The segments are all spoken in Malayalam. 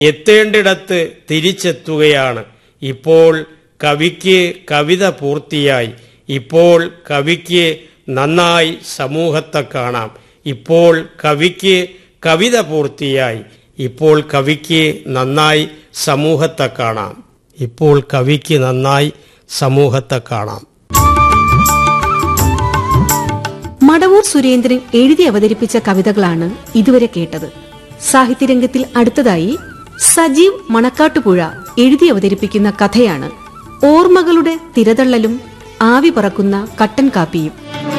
എത്തേണ്ടിടത്ത് തിരിച്ചെത്തുകയാണ് ഇപ്പോൾ കവിക്ക് കവിത പൂർത്തിയായി ഇപ്പോൾ കവിക്ക് നന്നായി സമൂഹത്തെ കാണാം ഇപ്പോൾ കവിക്ക് കവിത പൂർത്തിയായി ഇപ്പോൾ കവിക്ക് നന്നായി സമൂഹത്തെ കാണാം ഇപ്പോൾ കവിക്ക് നന്നായി സമൂഹത്തെ കാണാം മടവൂർ സുരേന്ദ്രൻ എഴുതി അവതരിപ്പിച്ച കവിതകളാണ് ഇതുവരെ കേട്ടത് സാഹിത്യരംഗത്തിൽ അടുത്തതായി സജീവ് മണക്കാട്ടുപുഴ എഴുതി അവതരിപ്പിക്കുന്ന കഥയാണ് ഓർമ്മകളുടെ തിരതള്ളലും ആവി പറക്കുന്ന കട്ടൻ കാപ്പിയും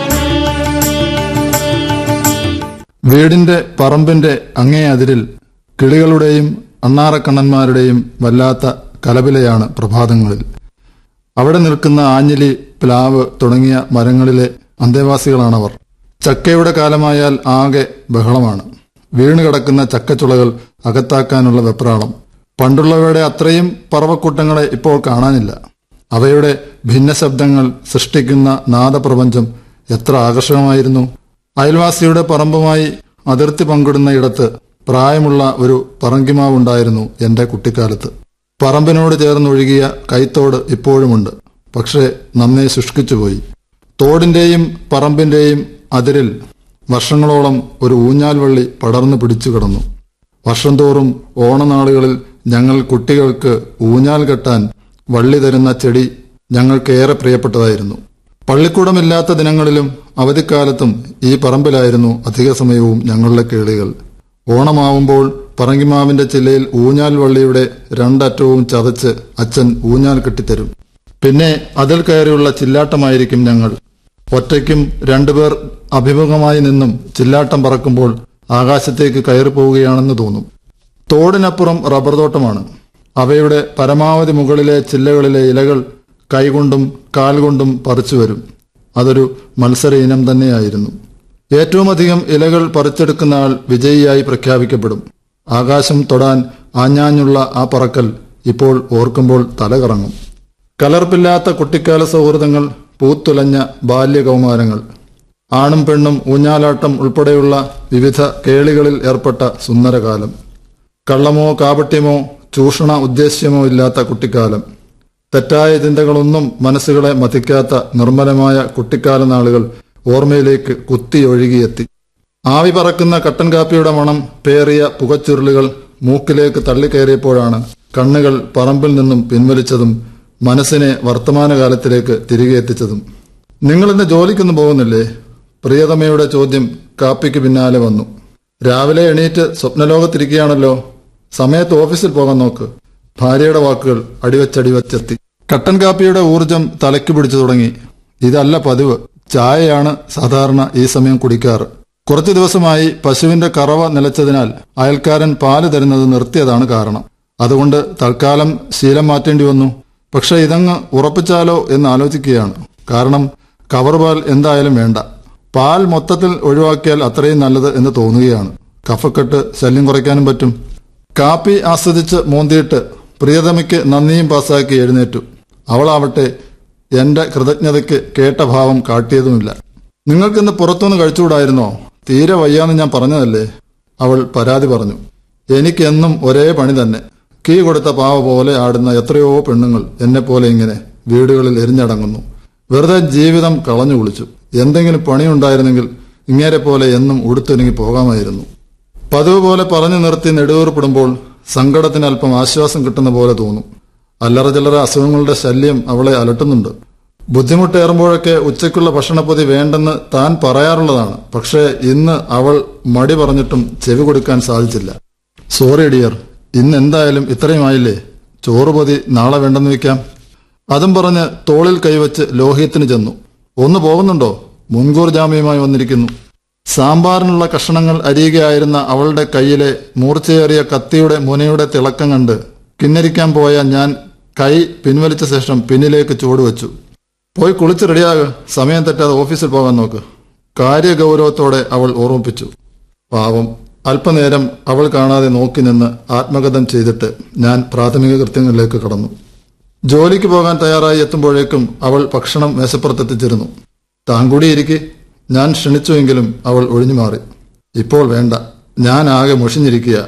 വീടിന്റെ പറമ്പിന്റെ അങ്ങേ അതിരിൽ കിളികളുടെയും അണ്ണാറക്കണ്ണന്മാരുടെയും വല്ലാത്ത കലപിലയാണ് പ്രഭാതങ്ങളിൽ അവിടെ നിൽക്കുന്ന ആഞ്ഞിലി പ്ലാവ് തുടങ്ങിയ മരങ്ങളിലെ അന്തേവാസികളാണവർ ചക്കയുടെ കാലമായാൽ ആകെ ബഹളമാണ് വീണുകിടക്കുന്ന ചക്കച്ചുളകൾ അകത്താക്കാനുള്ള വെപ്രാളം പണ്ടുള്ളവയുടെ അത്രയും പറവക്കൂട്ടങ്ങളെ ഇപ്പോൾ കാണാനില്ല അവയുടെ ഭിന്നശബ്ദങ്ങൾ സൃഷ്ടിക്കുന്ന നാദപ്രപഞ്ചം എത്ര ആകർഷകമായിരുന്നു അയൽവാസിയുടെ പറമ്പുമായി അതിർത്തി പങ്കിടുന്ന ഇടത്ത് പ്രായമുള്ള ഒരു പറങ്കിമാവുണ്ടായിരുന്നു എന്റെ കുട്ടിക്കാലത്ത് പറമ്പിനോട് ചേർന്നൊഴുകിയ കൈത്തോട് ഇപ്പോഴുമുണ്ട് പക്ഷേ നന്നേ ശുഷ്കിച്ചുപോയി തോടിന്റെയും പറമ്പിന്റെയും അതിരിൽ വർഷങ്ങളോളം ഒരു ഊഞ്ഞാൽ വള്ളി പടർന്നു പിടിച്ചു കിടന്നു വർഷം തോറും ഓണനാളുകളിൽ ഞങ്ങൾ കുട്ടികൾക്ക് ഊഞ്ഞാൽ കെട്ടാൻ വള്ളി തരുന്ന ചെടി ഞങ്ങൾക്കേറെ പ്രിയപ്പെട്ടതായിരുന്നു പള്ളിക്കൂടമില്ലാത്ത ദിനങ്ങളിലും അവധിക്കാലത്തും ഈ പറമ്പിലായിരുന്നു അധിക സമയവും ഞങ്ങളുടെ കേളികൾ ഓണമാവുമ്പോൾ പറങ്കിമാവിന്റെ ചില്ലയിൽ ഊഞ്ഞാൽ വള്ളിയുടെ രണ്ടറ്റവും ചതച്ച് അച്ഛൻ ഊഞ്ഞാൽ കെട്ടിത്തരും പിന്നെ അതിൽ കയറിയുള്ള ചില്ലാട്ടമായിരിക്കും ഞങ്ങൾ ഒറ്റയ്ക്കും രണ്ടുപേർ അഭിമുഖമായി നിന്നും ചില്ലാട്ടം പറക്കുമ്പോൾ ആകാശത്തേക്ക് കയറി പോവുകയാണെന്ന് തോന്നും തോടിനപ്പുറം റബ്ബർ തോട്ടമാണ് അവയുടെ പരമാവധി മുകളിലെ ചില്ലകളിലെ ഇലകൾ കൈകൊണ്ടും കാൽകൊണ്ടും പറിച്ചു വരും അതൊരു മത്സര ഇനം തന്നെയായിരുന്നു ഏറ്റവും അധികം ഇലകൾ പറിച്ചെടുക്കുന്ന ആൾ വിജയിയായി പ്രഖ്യാപിക്കപ്പെടും ആകാശം തൊടാൻ ആഞ്ഞാഞ്ഞുള്ള ആ പറക്കൽ ഇപ്പോൾ ഓർക്കുമ്പോൾ തലകറങ്ങും കലർപ്പില്ലാത്ത കുട്ടിക്കാല സൗഹൃദങ്ങൾ പൂത്തുലഞ്ഞ ബാല്യകൗമാരങ്ങൾ ആണും പെണ്ണും ഊഞ്ഞാലാട്ടം ഉൾപ്പെടെയുള്ള വിവിധ കേളികളിൽ ഏർപ്പെട്ട സുന്ദരകാലം കള്ളമോ കാപട്യമോ ചൂഷണ ഉദ്ദേശ്യമോ ഇല്ലാത്ത കുട്ടിക്കാലം തെറ്റായ ചിന്തകളൊന്നും മനസ്സുകളെ മതിക്കാത്ത നിർമ്മലമായ കുട്ടിക്കാല നാളുകൾ ഓർമ്മയിലേക്ക് കുത്തിയൊഴുകിയെത്തി ആവി പറക്കുന്ന കട്ടൻ കാപ്പിയുടെ മണം പേറിയ പുകച്ചുരുളുകൾ മൂക്കിലേക്ക് തള്ളിക്കയറിയപ്പോഴാണ് കണ്ണുകൾ പറമ്പിൽ നിന്നും പിൻവലിച്ചതും മനസ്സിനെ വർത്തമാനകാലത്തിലേക്ക് തിരികെ എത്തിച്ചതും നിങ്ങളിന്ന് ജോലിക്കൊന്നും പോകുന്നില്ലേ പ്രിയതമയുടെ ചോദ്യം കാപ്പിക്ക് പിന്നാലെ വന്നു രാവിലെ എണീറ്റ് സ്വപ്നലോകത്തിരിക്കുകയാണല്ലോ സമയത്ത് ഓഫീസിൽ പോകാൻ നോക്ക് ഭാര്യയുടെ വാക്കുകൾ അടിവച്ചടിവച്ചെത്തി കട്ടൻ കാപ്പിയുടെ ഊർജം തലയ്ക്ക് പിടിച്ചു തുടങ്ങി ഇതല്ല പതിവ് ചായയാണ് സാധാരണ ഈ സമയം കുടിക്കാറ് കുറച്ചു ദിവസമായി പശുവിന്റെ കറവ നിലച്ചതിനാൽ അയൽക്കാരൻ പാല് തരുന്നത് നിർത്തിയതാണ് കാരണം അതുകൊണ്ട് തൽക്കാലം ശീലം മാറ്റേണ്ടി വന്നു പക്ഷെ ഇതങ്ങ് ഉറപ്പിച്ചാലോ എന്ന് ആലോചിക്കുകയാണ് കാരണം കവർ പാൽ എന്തായാലും വേണ്ട പാൽ മൊത്തത്തിൽ ഒഴിവാക്കിയാൽ അത്രയും നല്ലത് എന്ന് തോന്നുകയാണ് കഫക്കെട്ട് ശല്യം കുറയ്ക്കാനും പറ്റും കാപ്പി ആസ്വദിച്ച് മോന്തിയിട്ട് പ്രിയതമയ്ക്ക് നന്ദിയും പാസാക്കി എഴുന്നേറ്റു അവളാവട്ടെ എന്റെ കൃതജ്ഞതയ്ക്ക് കേട്ട ഭാവം കാട്ടിയതുമില്ല നിങ്ങൾക്കിന്ന് പുറത്തുനിന്ന് കഴിച്ചുകൂടായിരുന്നോ തീരെ വയ്യാന്ന് ഞാൻ പറഞ്ഞതല്ലേ അവൾ പരാതി പറഞ്ഞു എനിക്കെന്നും ഒരേ പണി തന്നെ കീ കൊടുത്ത പാവ പോലെ ആടുന്ന എത്രയോ പെണ്ണുങ്ങൾ എന്നെ പോലെ ഇങ്ങനെ വീടുകളിൽ എരിഞ്ഞടങ്ങുന്നു വെറുതെ ജീവിതം കളഞ്ഞു കുളിച്ചു എന്തെങ്കിലും പണിയുണ്ടായിരുന്നെങ്കിൽ ഇങ്ങേരെ പോലെ എന്നും ഉടുത്തൊരുങ്ങി പോകാമായിരുന്നു പതിവ് പോലെ പറഞ്ഞു നിർത്തി നെടുവേർപ്പെടുമ്പോൾ സങ്കടത്തിന് അല്പം ആശ്വാസം കിട്ടുന്ന പോലെ തോന്നും അല്ലറ ചില്ലറ അസുഖങ്ങളുടെ ശല്യം അവളെ അലട്ടുന്നുണ്ട് ബുദ്ധിമുട്ടേറുമ്പോഴൊക്കെ ഉച്ചയ്ക്കുള്ള ഭക്ഷണപ്പൊതി വേണ്ടെന്ന് താൻ പറയാറുള്ളതാണ് പക്ഷേ ഇന്ന് അവൾ മടി പറഞ്ഞിട്ടും ചെവി കൊടുക്കാൻ സാധിച്ചില്ല സോറി ഡിയർ ഇന്ന് എന്തായാലും ഇത്രയുമായില്ലേ ചോറുപൊതി നാളെ വേണ്ടെന്ന് വെക്കാം അതും പറഞ്ഞ് തോളിൽ കൈവച്ച് ലോഹ്യത്തിന് ചെന്നു ഒന്ന് പോകുന്നുണ്ടോ മുൻകൂർ ജാമ്യമായി വന്നിരിക്കുന്നു സാമ്പാറിനുള്ള കഷണങ്ങൾ അരിയുകയായിരുന്ന അവളുടെ കയ്യിലെ മൂർച്ചയേറിയ കത്തിയുടെ മുനയുടെ തിളക്കം കണ്ട് കിന്നരിക്കാൻ പോയ ഞാൻ കൈ പിൻവലിച്ച ശേഷം പിന്നിലേക്ക് ചുവടുവെച്ചു പോയി കുളിച്ച് റെഡിയാകുക സമയം തെറ്റാതെ ഓഫീസിൽ പോകാൻ നോക്ക് കാര്യഗൗരവത്തോടെ അവൾ ഓർമ്മിപ്പിച്ചു പാവം അല്പനേരം അവൾ കാണാതെ നോക്കി നിന്ന് ആത്മകഥം ചെയ്തിട്ട് ഞാൻ പ്രാഥമിക കൃത്യങ്ങളിലേക്ക് കടന്നു ജോലിക്ക് പോകാൻ തയ്യാറായി എത്തുമ്പോഴേക്കും അവൾ ഭക്ഷണം മേശപ്പുറത്തെത്തിച്ചിരുന്നു താൻ കൂടി ഇരിക്കെ ഞാൻ ക്ഷണിച്ചുവെങ്കിലും അവൾ ഒഴിഞ്ഞു മാറി ഇപ്പോൾ വേണ്ട ഞാൻ ആകെ മുഷിഞ്ഞിരിക്കുക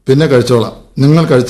പിന്നെ കഴിച്ചോളാം നിങ്ങൾ കഴിച്ച